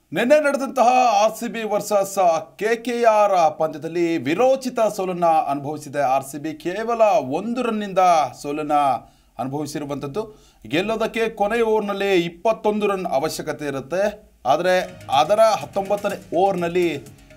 ನಿನ್ನೆ ನಡೆದಂತಹ R C B versus K K R ಪಂದ್ಯದಲ್ಲಿ ವಿರೋಚಿತ ಸೋಲನ್ನ ಅನುಭವಿಸಿದೆ ಆರ್ ಸಿ ಬಿ ಕೇವಲ ಒಂದು ರನ್ನಿಂದ ಸೋಲನ್ನ ಅನುಭವಿಸಿರುವಂಥದ್ದು ಗೆಲ್ಲೋದಕ್ಕೆ ಕೊನೆಯ ಓವರ್ನಲ್ಲಿ ಇಪ್ಪತ್ತೊಂದು ರನ್ ಅವಶ್ಯಕತೆ ಇರುತ್ತೆ ಆದರೆ ಅದರ ಹತ್ತೊಂಬತ್ತನೇ ಓವರ್ನಲ್ಲಿ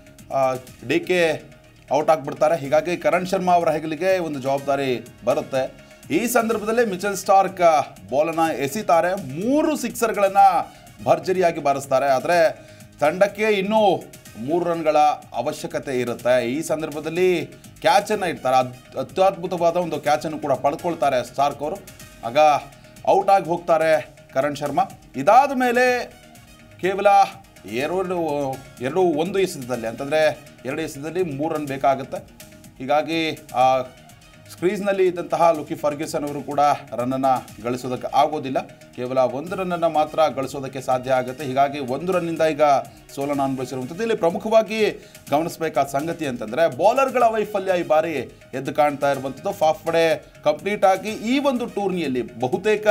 ಡಿ ಕೆ ಔಟ್ ಆಗಿಬಿಡ್ತಾರೆ ಹೀಗಾಗಿ ಕರಣ್ ಶರ್ಮಾ ಅವರ ಹೆಗಲಿಗೆ ಒಂದು ಜವಾಬ್ದಾರಿ ಬರುತ್ತೆ ಈ ಸಂದರ್ಭದಲ್ಲಿ ಮಿಚೆಲ್ ಸ್ಟಾರ್ಕ್ ಬಾಲನ್ನು ಎಸಿತಾರೆ ಮೂರು ಸಿಕ್ಸರ್ಗಳನ್ನು ಭರ್ಜರಿಯಾಗಿ ಬಾರಿಸ್ತಾರೆ ಆದರೆ ತಂಡಕ್ಕೆ ಇನ್ನೂ ಮೂರು ರನ್ಗಳ ಅವಶ್ಯಕತೆ ಇರುತ್ತೆ ಈ ಸಂದರ್ಭದಲ್ಲಿ ಕ್ಯಾಚನ್ನು ಇಡ್ತಾರೆ ಅದ್ ಅತ್ಯದ್ಭುತವಾದ ಒಂದು ಕ್ಯಾಚನ್ನು ಕೂಡ ಪಡ್ಕೊಳ್ತಾರೆ ಸ್ಟಾರ್ಕ್ ಅವರು ಆಗ ಔಟ್ ಆಗಿ ಹೋಗ್ತಾರೆ ಕರಣ್ ಶರ್ಮಾ ಇದಾದ ಮೇಲೆ ಕೇವಲ ಎರಡು ಎರಡು ಒಂದು ಎಸೆತದಲ್ಲಿ ಅಂತಂದರೆ ಎರಡು ಎಸೆತದಲ್ಲಿ ಮೂರು ರನ್ ಬೇಕಾಗುತ್ತೆ ಹೀಗಾಗಿ ಆ ಸ್ಕ್ರೀಸ್ನಲ್ಲಿ ಇದ್ದಂತಹ ಲುಕಿ ಫರ್ಗ್ಯೂಸನ್ ಅವರು ಕೂಡ ರನ್ನನ್ನು ಗಳಿಸೋದಕ್ಕೆ ಆಗೋದಿಲ್ಲ ಕೇವಲ ಒಂದು ರನ್ನನ್ನು ಮಾತ್ರ ಗಳಿಸೋದಕ್ಕೆ ಸಾಧ್ಯ ಆಗುತ್ತೆ ಹೀಗಾಗಿ ಒಂದು ರನ್ನಿಂದ ಈಗ ಸೋಲನ್ನು ಅನುಭವಿಸಿರುವಂಥದ್ದು ಇಲ್ಲಿ ಪ್ರಮುಖವಾಗಿ ಗಮನಿಸಬೇಕಾದ ಸಂಗತಿ ಅಂತಂದರೆ ಬೌಲರ್ಗಳ ವೈಫಲ್ಯ ಈ ಬಾರಿ ಎದ್ದು ಕಾಣ್ತಾ ಇರುವಂಥದ್ದು ಫಾಫ್ ಪಡೆ ಕಂಪ್ಲೀಟ್ ಆಗಿ ಈ ಒಂದು ಟೂರ್ನಿಯಲ್ಲಿ ಬಹುತೇಕ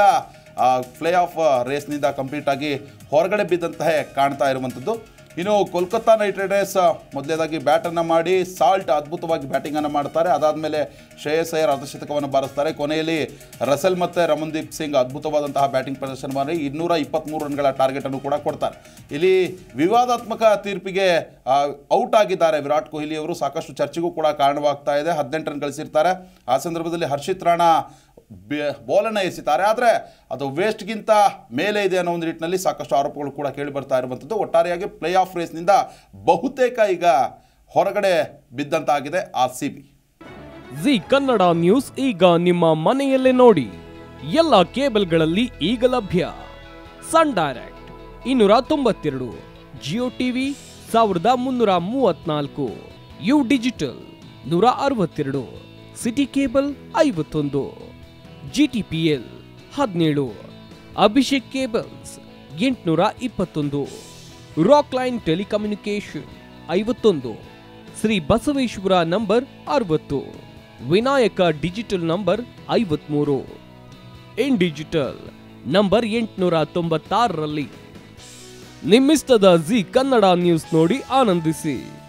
ಪ್ಲೇ ಆಫ್ ರೇಸ್ನಿಂದ ಕಂಪ್ಲೀಟ್ ಆಗಿ ಹೊರಗಡೆ ಬಿದ್ದಂತಹ ಕಾಣ್ತಾ ಇರುವಂಥದ್ದು ಇನ್ನು ಕೋಲ್ಕತ್ತಾ ನೈಟ್ ರೈಡರ್ಸ್ ಮೊದಲೇದಾಗಿ ಬ್ಯಾಟನ್ನು ಮಾಡಿ ಸಾಲ್ಟ್ ಅದ್ಭುತವಾಗಿ ಬ್ಯಾಟಿಂಗನ್ನು ಮಾಡ್ತಾರೆ ಅದಾದಮೇಲೆ ಶ್ರೇಯಸ್ ಅಯ್ಯರ್ ಅರ್ಧಶತಕವನ್ನು ಬಾರಿಸ್ತಾರೆ ಕೊನೆಯಲ್ಲಿ ರಸೆಲ್ ಮತ್ತು ರಮನ್ದೀಪ್ ಸಿಂಗ್ ಅದ್ಭುತವಾದಂತಹ ಬ್ಯಾಟಿಂಗ್ ಪ್ರದರ್ಶನ ಮಾಡಿ ಇನ್ನೂರ ಇಪ್ಪತ್ತ್ಮೂರು ರನ್ಗಳ ಟಾರ್ಗೆಟನ್ನು ಕೂಡ ಕೊಡ್ತಾರೆ ಇಲ್ಲಿ ವಿವಾದಾತ್ಮಕ ತೀರ್ಪಿಗೆ ಔಟ್ ಆಗಿದ್ದಾರೆ ವಿರಾಟ್ ಕೊಹ್ಲಿ ಅವರು ಸಾಕಷ್ಟು ಚರ್ಚೆಗೂ ಕೂಡ ಕಾರಣವಾಗ್ತಾ ಇದೆ ಹದಿನೆಂಟು ರನ್ ಗಳಿಸಿರ್ತಾರೆ ಆ ಸಂದರ್ಭದಲ್ಲಿ ಹರ್ಷಿತ್ ರಾಣಾ ಬಾಲನ್ನು ಎಸಿತಾರೆ ಆದರೆ ಅದು ವೇಸ್ಟ್ಗಿಂತ ಮೇಲೆ ಇದೆ ಅನ್ನೋ ಒಂದು ನಿಟ್ಟಿನಲ್ಲಿ ಸಾಕಷ್ಟು ಆರೋಪಗಳು ಕೂಡ ಕೇಳಿ ಬರ್ತಾ ಇರುವಂಥದ್ದು ಒಟ್ಟಾರೆಯಾಗಿ ಪ್ಲೇ ಆಫ್ ರೇಸ್ನಿಂದ ಬಹುತೇಕ ಈಗ ಹೊರಗಡೆ ಬಿದ್ದಂತಾಗಿದೆ R C B G Kannada news ಈಗ ನಿಮ್ಮ ಮನೆಯಲ್ಲೇ ನೋಡಿ ಎಲ್ಲ ಕೇಬಲ್ಗಳಲ್ಲಿ ಈಗ ಲಭ್ಯ ಸನ್ ಡೈರೆಕ್ಟ್ ಇನ್ನೂರ ತೊಂಬತ್ತೆರಡು ಜಿಯೋ ಟಿವಿ ಸಾವಿರದ ಮುನ್ನೂರ ಮೂವತ್ನಾಲ್ಕು ಯು ಡಿಜಿಟಲ್ ನೂರ ಅರವತ್ತೆರಡು ಸಿಟಿ ಕೇಬಲ್ ಐವತ್ತೊಂದು ಜಿಟಿಪಿಎಲ್ ಹದಿನೇಳು ಅಭಿಷೇಕ್ ಕೇಬಲ್ಸ್ ಎಂಟುನೂರ ಇಪ್ಪತ್ತೊಂದು ರಾಕ್ ಲೈನ್ ಟೆಲಿಕಮ್ಯುನಿಕೇಶನ್ ಐವತ್ತೊಂದು ಶ್ರೀ ಬಸವೇಶ್ವರ ನಂಬರ್ ಅರವತ್ತು ವಿನಾಯಕ ಡಿಜಿಟಲ್ ನಂಬರ್ ಐವತ್ಮೂರು ಇನ್ ಡಿಜಿಟಲ್ ನಂಬರ್ ಎಂಟುನೂರ ತೊಂಬತ್ತಾರರಲ್ಲಿ ನಿಮ್ಮಿಸ್ತದ ಜಿ ಕನ್ನಡ ನ್ಯೂಸ್ ನೋಡಿ ಆನಂದಿಸಿ